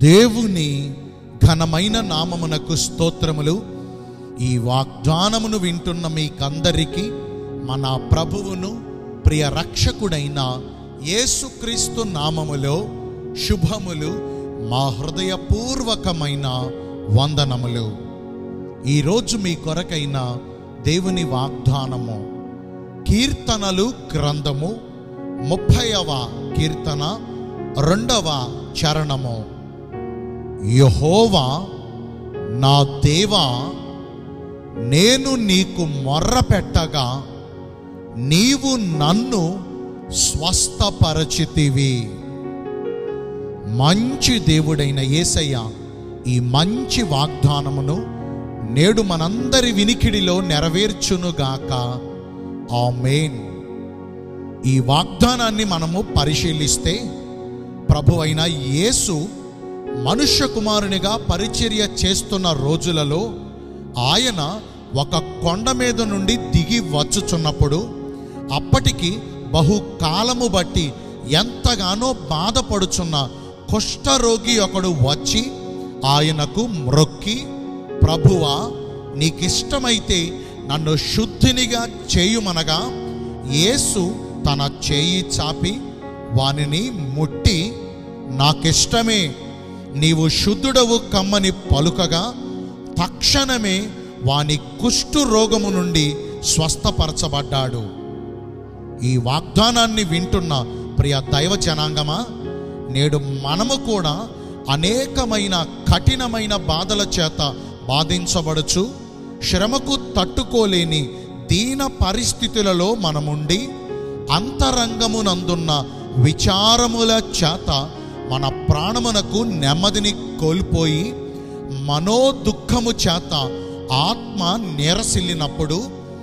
దేవుని ఘనమైన నామమునకు స్తోత్రములు ఈ వాగ్దానమును వింటున్న మీకందరికీ మన ప్రభువును ప్రియ రక్షకుడైన యేసుక్రీస్తు నామములో శుభములు మా హృదయపూర్వకమైన వందనములు ఈరోజు మీ కొరకైన దేవుని వాగ్దానము కీర్తనలు గ్రంథము ముప్పైవ కీర్తన రెండవ చరణము యహోవా నా దేవా నేను నీకు మొర్ర పెట్టగా నీవు నన్ను స్వస్థపరచితివి మంచి దేవుడైన యేసయ్య ఈ మంచి వాగ్దానమును నేడు మనందరి వినికిడిలో నెరవేర్చునుగాక ఆమేన్ ఈ వాగ్దానాన్ని మనము పరిశీలిస్తే ప్రభు అయిన యేసు మనుష్య కుమారునిగా పరిచర్య చేస్తున్న రోజులలో ఆయన ఒక కొండ మీద నుండి దిగి వచ్చుచున్నప్పుడు అప్పటికి బహుకాలము బట్టి ఎంతగానో బాధపడుచున్న కుష్ఠరోగి ఒకడు వచ్చి ఆయనకు మ్రొక్కి ప్రభువా నీకిష్టమైతే నన్ను శుద్ధినిగా చేయుమనగా యేసు తన చేయి చాపి వానిని ముట్టి నాకిష్టమే నీవు శుద్ధుడవు కమ్మని పలుకగా తక్షణమే వాని కుష్టు రోగము నుండి స్వస్థపరచబడ్డాడు ఈ వాగ్దానాన్ని వింటున్న ప్రియ దైవ జనాంగమా నేడు మనము కూడా అనేకమైన కఠినమైన బాధల చేత బాధించబడుచు శ్రమకు తట్టుకోలేని దీన పరిస్థితులలో మనముండి అంతరంగమునందున్న విచారముల చేత మన ప్రాణమునకు నెమ్మదిని కోల్పోయి మనోదుఖము చేత ఆత్మ నీరసిల్లినప్పుడు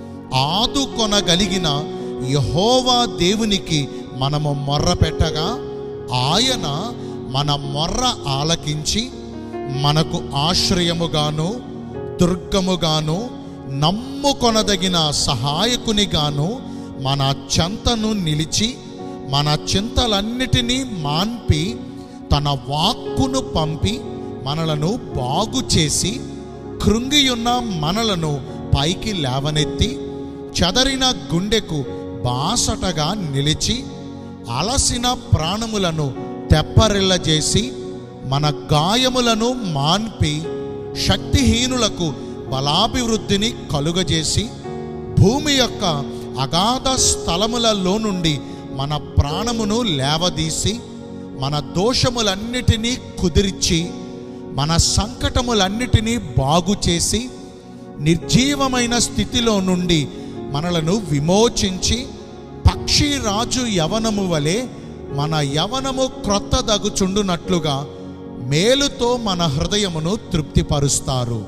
ఆదుకొనగలిగిన యహోవా దేవునికి మనము మొర్ర పెట్టగా ఆయన మన మొర్ర ఆలకించి మనకు ఆశ్రయముగాను దుర్గముగాను నమ్ముకొనదగిన సహాయకునిగాను మన చెంతను నిలిచి మన చింతలన్నిటినీ మాన్పి తన వాక్కును పంపి మనలను బాగు చేసి కృంగియున్న మనలను పైకి లేవనెత్తి చెదరిన గుండెకు బాసటగా నిలిచి అలసిన ప్రాణములను తెప్పరిల్లజేసి మన గాయములను మాన్పి శక్తిహీనులకు బలాభివృద్ధిని కలుగజేసి భూమి యొక్క అగాధ స్థలములలో నుండి మన ప్రాణమును లేవదీసి మన దోషములన్నిటినీ కుదిర్చి మన సంకటములన్నిటినీ బాగు చేసి నిర్జీవమైన స్థితిలో నుండి మనలను విమోచించి పక్షిరాజు యవనము వలె మన యవనము క్రొత్త దగుచుండునట్లుగా మేలుతో మన హృదయమును తృప్తిపరుస్తారు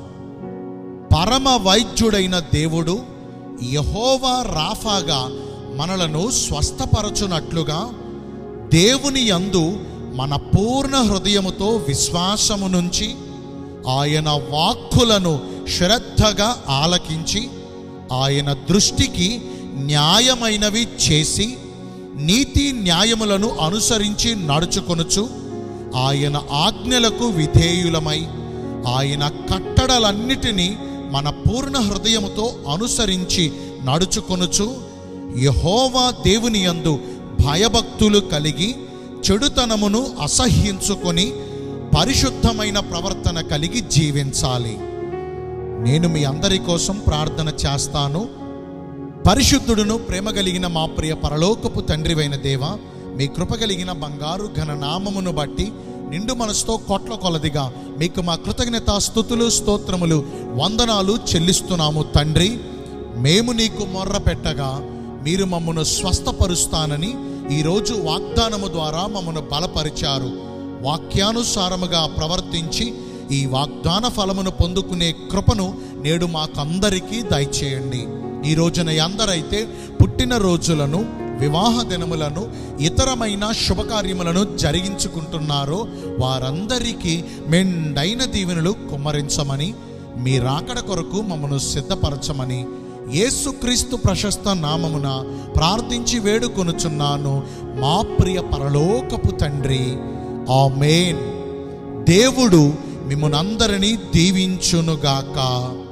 పరమ వైద్యుడైన దేవుడు యహోవా రాఫాగా మనలను స్వస్థపరచునట్లుగా దేవుని యందు మన పూర్ణ హృదయముతో విశ్వాసము నుంచి ఆయన వాక్కులను శ్రద్ధగా ఆలకించి ఆయన దృష్టికి న్యాయమైనవి చేసి నీతి న్యాయములను అనుసరించి నడుచుకొనుచు ఆయన ఆజ్ఞలకు విధేయులమై ఆయన కట్టడలన్నిటినీ మన పూర్ణ హృదయముతో అనుసరించి నడుచుకొనుచు యహోవా దేవుని యందు భయభక్తులు కలిగి చెడుతనమును అసహ్యించుకొని పరిశుద్ధమైన ప్రవర్తన కలిగి జీవించాలి నేను మీ అందరి కోసం ప్రార్థన చేస్తాను పరిశుద్ధుడును ప్రేమ కలిగిన మా ప్రియ పరలోకపు తండ్రివైన దేవ మీ కృప కలిగిన బంగారు ఘన నామమును బట్టి నిండు మనసుతో కొట్ల కొలదిగా మీకు మా కృతజ్ఞత స్థుతులు స్తోత్రములు వందనాలు చెల్లిస్తున్నాము తండ్రి మేము నీకు మొర్ర పెట్టగా మీరు మమ్మను స్వస్థపరుస్తానని ఈరోజు వాగ్దానము ద్వారా మమ్మను బలపరిచారు వాక్యానుసారముగా ప్రవర్తించి ఈ వాగ్దాన ఫలమును పొందుకునే కృపను నేడు మాకందరికీ దయచేయండి ఈ రోజున ఎందరైతే పుట్టిన రోజులను వివాహ దినములను ఇతరమైన శుభకార్యములను జరిగించుకుంటున్నారో వారందరికీ మెండైన దీవెనలు కుమ్మరించమని మీ రాకడ కొరకు మమ్మను సిద్ధపరచమని యేసుక్రీస్తు ప్రశస్త నామమున ప్రార్థించి వేడుకొనుచున్నాను మా ప్రియ పరలోకపు తండ్రి ఆమేన్ దేవుడు మిమ్మల్ని అందరినీ దీవించునుగాక